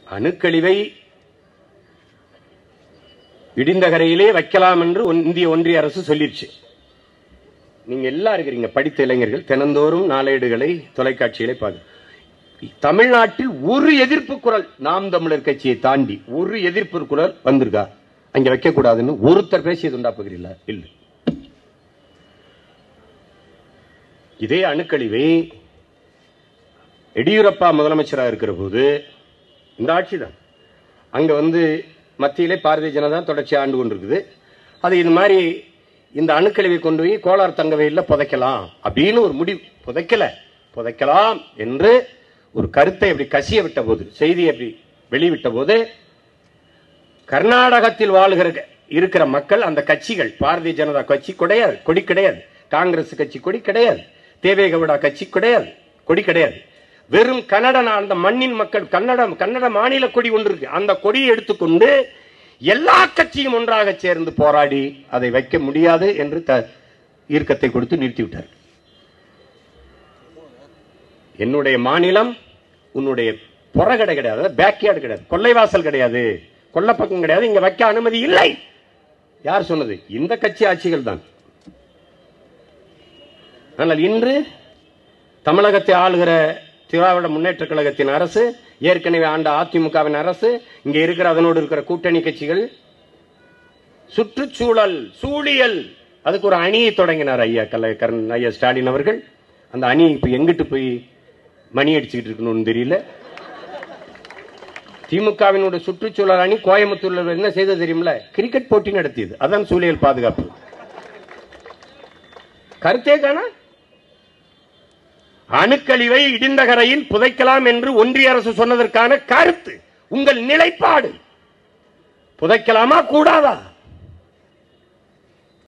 அணுக்கழிவை இடிந்த கரையிலே வைக்கலாம் என்று ஒன்- இந்திய ஒன்றிய அரசு சொல்லிருச்சு நீங்க எல்லாம் இருக்கிறீங்க படித்த இளைஞர்கள் தினந்தோறும் நாளேடுகளை தொலைக்காட்சிகளை பார்க்க தமிழ்நாட்டில் ஒரு எதிர்ப்பு குரல் நாம் தமிழர் கட்சியை தாண்டி ஒரு எதிர்ப்பு குரல் வந்திருக்கா அங்க வைக்க கூடாதுன்னு ஒருத்தர் பேசியது உண்டா பகுதியில் இல்லை இதே அணுக்கழிவை எடியூரப்பா முதலமைச்சராக இருக்கிற போது இந்த ஆட்சி தான் அங்க வந்து மத்தியிலே பாரதிய ஜனதா தொடர்ச்சி ஆண்டு கொண்டிருக்குது அது இது மாதிரி இந்த அணுக்கழிவை கொண்டு போய் கோலார் தங்கவையில் புதைக்கலாம் அப்படின்னு ஒரு முடிவு புதைக்கல புதைக்கலாம் என்று ஒரு கருத்தை அப்படி கசிய விட்ட போது செய்தி அப்படி வெளிவிட்ட போது கர்நாடகத்தில் வாழ்கிற இருக்கிற மக்கள் அந்த கட்சிகள் பாரதிய ஜனதா கட்சி கிடையாது கொடி கிடையாது காங்கிரஸ் கட்சி கொடி கிடையாது தேவேகவுடா கட்சி கிடையாது கொடி கிடையாது வெறும் கன்னட நா- அந்த மண்ணின் மக்கள் கன்னடம் கன்னட மாநில கொடி ஒன்று இருக்கு அந்த கொடியை எடுத்துக்கொண்டு எல்லா கட்சியும் ஒன்றாக சேர்ந்து போராடி அதை வைக்க முடியாது என்று த ஈர்க்கத்தை கொடுத்து நிறுத்திவிட்டார் என்னுடைய மாநிலம் உன்னுடைய புறகடை கிடையாது பேக்யார்டு கிடையாது கொள்ளைவாசல் கிடையாது கொல்லப்பக்கம் கிடையாது இங்க வைக்க அனுமதி இல்லை யார் சொன்னது இந்த கட்சி ஆட்சிகள் தான் ஆனால் இன்று தமிழகத்தை ஆளுகிற திராவிட முன்னேற்ற கழகத்தின் அரசு ஏற்கனவே ஆண்ட அதிமுகவின் அரசு இங்க இருக்கிற அதனோடு இருக்கிற கூட்டணி கட்சிகள் சுற்றுச்சூழல் சூழியல் அதுக்கு ஒரு அணியை தொடங்கினார் ஐயா கலை கரண் ஐயா ஸ்டாலின் அவர்கள் அந்த அணி இப்ப எங்கிட்டு போய் மணி அடிச்சுக்கிட்டு இருக்கணும்னு தெரியல திமுகவினுடைய சுற்றுச்சூழல் அணி கோயம்புத்தூர்ல என்ன செய்தது தெரியுமில கிரிக்கெட் போட்டி நடத்தியது அதான் சூழியல் பாதுகாப்பு கருத்தே காண அணுக்கழிவை இடிந்த கரையில் புதைக்கலாம் என்று ஒன்றிய அரசு சொன்னதற்கான கருத்து உங்கள் நிலைப்பாடு புதைக்கலாமா கூடாதா